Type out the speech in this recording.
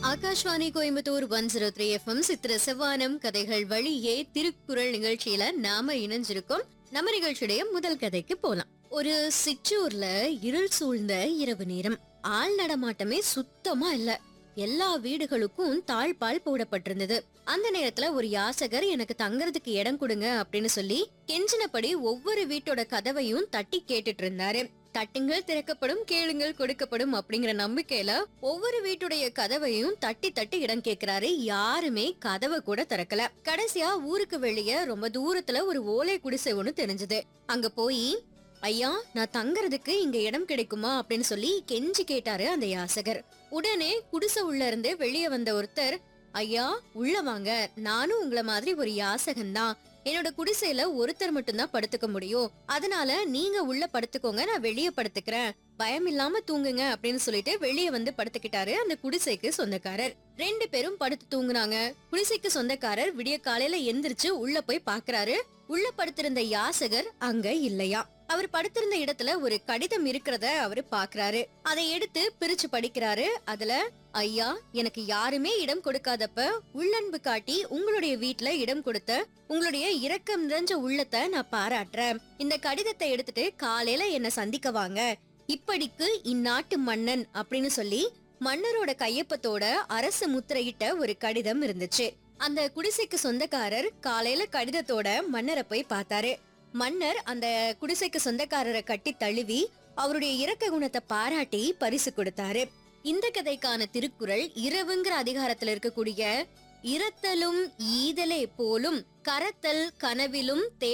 Akashvani Coimbatore one zero three FM சித்திர செவ்வானம் கதைகள் வழியே திருக்குறள் நிகழ்ச்சியில நாம இணைஞ்சிருக்கோம் நம்ம நிகழ்ச்சியுடைய முதல் கதைக்கு போலாம் ஒரு சிற்றூர்ல இருள் சூழ்ந்த இரவு நேரம் ஆள் நடமாட்டமே சுத்தமா இல்ல எல்லா வீடுகளுக்கும் தாழ்பால் போடப்பட்டிருந்தது அந்த நேரத்துல ஒரு யாசகர் எனக்கு தங்கறதுக்கு இடம் கொடுங்க அப்படின்னு சொல்லி கெஞ்சினபடி ஒவ்வொரு வீட்டோட கதவையும் தட்டி கேட்டுட்டு இருந்தாரு தட்டுங்கள் திறக்கப்படும் கேளுங்கள் கொடுக்கப்படும் அப்படிங்கிற நம்பிக்கையில ஒவ்வொரு வீட்டுடைய கதவையும் தட்டி தட்டி இடம் கேக்குறாரு யாருமே கதவை கூட திறக்கல கடைசியா ஊருக்கு வெளிய ரொம்ப தூரத்துல ஒரு ஓலை குடிசை ஒண்ணு தெரிஞ்சது அங்க போய் ஐயா நான் தங்கறதுக்கு இங்க இடம் கிடைக்குமா அப்படின்னு சொல்லி கெஞ்சி கேட்டாரு அந்த யாசகர் உடனே குடிசை உள்ள இருந்து வெளியே வந்த ஒருத்தர் ஐயா உள்ள வாங்க நானும் உங்கள மாதிரி ஒரு யாசகன் தான் என்னோட குடிசையில ஒருத்தர் மட்டும்தான் படுத்துக்க முடியும் அதனால நீங்க உள்ள படுத்துக்கோங்க நான் வெளியே படுத்துக்கிறேன் பயம் இல்லாம தூங்குங்க அப்படின்னு சொல்லிட்டு வெளியே வந்து படுத்துக்கிட்டாரு அந்த குடிசைக்கு சொந்தக்காரர் ரெண்டு பேரும் படுத்து தூங்குனாங்க குடிசைக்கு சொந்தக்காரர் விடிய காலையில எந்திரிச்சு உள்ள போய் பாக்குறாரு உள்ள படுத்திருந்த யாசகர் அங்க இல்லையா அவர் படுத்திருந்த இடத்துல ஒரு கடிதம் இருக்கிறத அவரு பாக்குறாரு அதை எடுத்து பிரிச்சு படிக்கிறாரு அதுல ஐயா எனக்கு யாருமே இடம் கொடுக்காதப்ப உள்ளன்பு காட்டி உங்களுடைய வீட்ல இடம் கொடுத்த உங்களுடைய இரக்கம் நிறைஞ்ச உள்ளத்தை நான் பாராட்டுறேன் இந்த கடிதத்தை எடுத்துட்டு காலையில என்ன சந்திக்க வாங்க இப்படிக்கு இந்நாட்டு மன்னன் அப்படின்னு சொல்லி மன்னரோட கையொப்பத்தோட அரசு முத்திரையிட்ட ஒரு கடிதம் இருந்துச்சு அந்த குடிசைக்கு சொந்தக்காரர் காலையில கடிதத்தோட மன்னரை போய் பார்த்தாரு மன்னர் அந்த குடிசைக்கு சொந்தக்காரரை கட்டி தழுவி அவருடைய இரக்க குணத்தை பாராட்டி பரிசு கொடுத்தாரு இந்த கதைக்கான திருக்குறள் இரவுங்கிற அதிகாரத்துல இருக்கக்கூடிய இரத்தலும் ஈதலே போலும் கரத்தல் கனவிலும்